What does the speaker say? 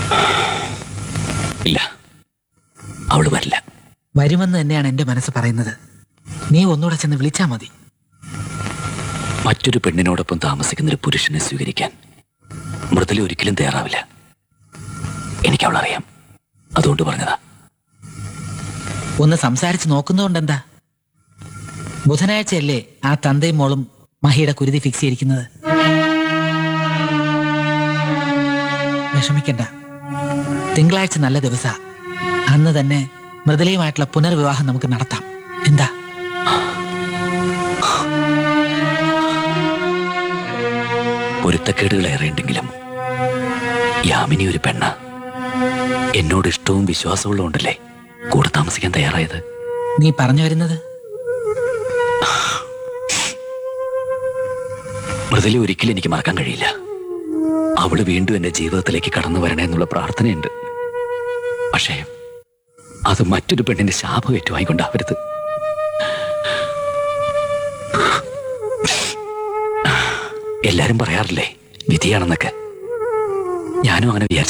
ഇല്ല അവള് വരില്ല വരുമെന്ന് തന്നെയാണ് എന്റെ മനസ്സ് പറയുന്നത് നീ ഒന്നുകൂടെ ചെന്ന് വിളിച്ചാ മതി മറ്റൊരു പെണ്ണിനോടൊപ്പം താമസിക്കുന്ന ഒരു പുരുഷനെ സ്വീകരിക്കാൻ മൃദുല ഒരിക്കലും തയ്യാറാവില്ല എനിക്ക് അവളറിയാം അതുകൊണ്ട് പറഞ്ഞതാ ഒന്ന് സംസാരിച്ച് നോക്കുന്നതുകൊണ്ടെന്താ ബുധനാഴ്ചയല്ലേ ആ തന്തയും മോളും മഹിയുടെ കുരുതി ഫിക്സ് ചെയ്തിരിക്കുന്നത് വിഷമിക്കണ്ട തിങ്കളാഴ്ച നല്ല ദിവസ അന്ന് തന്നെ മൃദുലയുമായിട്ടുള്ള പുനർവിവാഹം നമുക്ക് നടത്താം എന്താ പൊരുത്തക്കേടുകൾ ഏറെയുണ്ടെങ്കിലും യാമിനി ഒരു പെണ്ണ എന്നോട് ഇഷ്ടവും വിശ്വാസവും ഉണ്ടല്ലേ കൂടെ താമസിക്കാൻ തയ്യാറായത് നീ പറഞ്ഞു വരുന്നത് മൃദുല ഒരിക്കലും എനിക്ക് മറക്കാൻ കഴിയില്ല അവള് വീണ്ടും എന്റെ ജീവിതത്തിലേക്ക് കടന്നു വരണേ എന്നുള്ള പ്രാർത്ഥനയുണ്ട് പക്ഷേ അത് മറ്റൊരു പെണ്ണിന്റെ ശാപം ഏറ്റുവായിക്കൊണ്ടാവരുത് എല്ലാരും പറയാറില്ലേ വിധിയാണെന്നൊക്കെ ഞാനും അങ്ങനെ വിചാരിച്ചു